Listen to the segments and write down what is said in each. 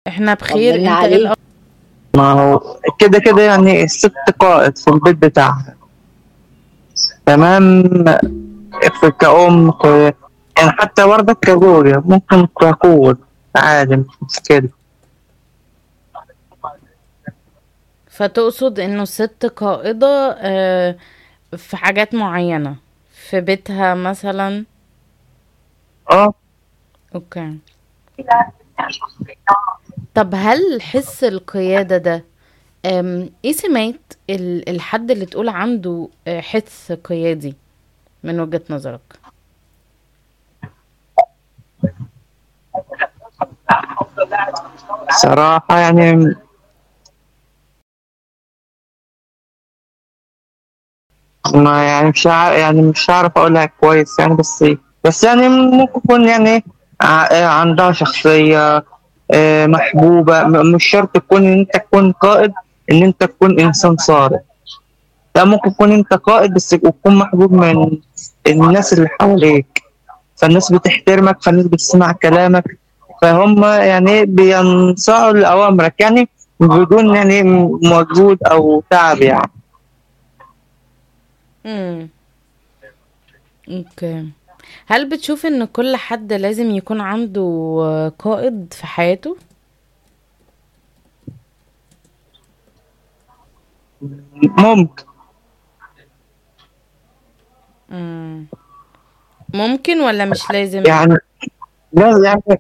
احنا بخير طمنا انت ايه عليك الأخبار ما هو كده كده يعني الست قائد في البيت بتاعها تمام في كأم ك... يعني حتى برضه كجوريا ممكن كقوة عادي مش مشكلة فتقصد انه الست قائدة آه، في حاجات معينة في بيتها مثلا اه اوكي طب هل حس القيادة ده أم، ايه سمات ال- الحد اللي تقول عنده آه، حس قيادي من وجهة نظرك صراحة يعني ما يعني مش عارف يعني مش عارف اقولها كويس يعني بس بس يعني ممكن يكون يعني ع- عندها شخصية آه، محبوبة م- مش شرط تكون ان انت تكون قائد ان انت تكون انسان صارم لا ممكن تكون انت قائد بس تكون محبوب من الناس اللي حواليك فالناس بتحترمك فالناس بتسمع كلامك فهم يعني بينصاعوا لأوامرك يعني بدون يعني مجهود أو تعب يعني امم اوكي هل بتشوف ان كل حد لازم يكون عنده آه، قائد في حياته ممكن مم. ممكن ولا مش لازم يعني لا يعني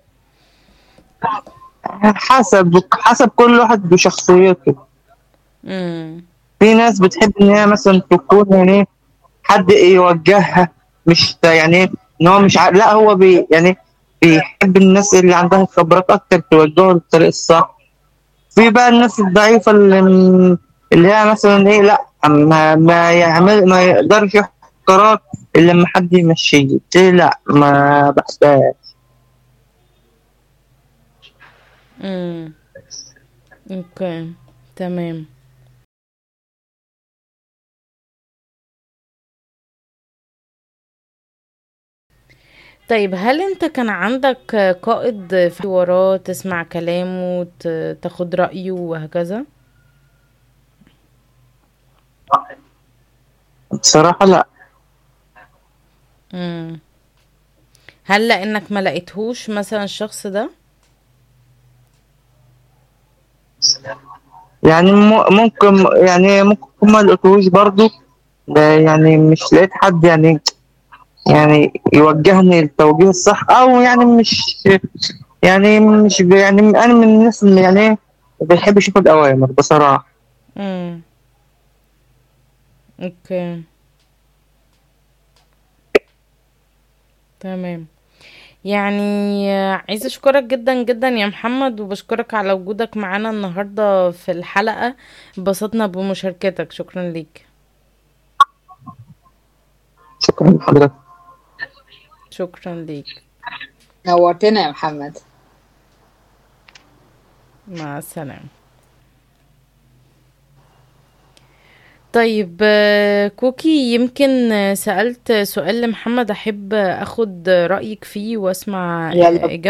حسب حسب كل واحد بشخصيته امم في ناس بتحب ان هي مثلا تكون يعني حد يوجهها مش يعني ان هو مش عارف لا هو بي يعني بيحب الناس اللي عندها خبرات اكتر توجهه للطريق الصح في بقى الناس الضعيفة اللي, اللي هي مثلا ايه لا ما, ما يعمل ما يقدرش ياخد قرار الا لما حد يمشيه دي لا ما بحبهاش امم اوكي تمام طيب هل انت كان عندك قائد في وراه تسمع كلامه ت- تاخد رأيه وهكذا بصراحة لا امم هل لانك ما لقيتهوش مثلا الشخص ده يعني م- ممكن يعني ممكن ما لقيتهوش برضو ده يعني مش لقيت حد يعني يعني يوجهني التوجيه الصح او يعني مش يعني مش ب- يعني انا من الناس اللي يعني ما بيحبش ياخد اوامر بصراحة امم اوكي تمام يعني عايزة اشكرك جدا جدا يا محمد وبشكرك على وجودك معانا النهاردة في الحلقة انبسطنا بمشاركتك شكرا ليك شكرا لحضرتك شكرا ليك نورتنا يا محمد مع السلامة طيب آه، كوكي يمكن آه، سألت سؤال لمحمد أحب أخد رأيك فيه وأسمع يلا إجابتك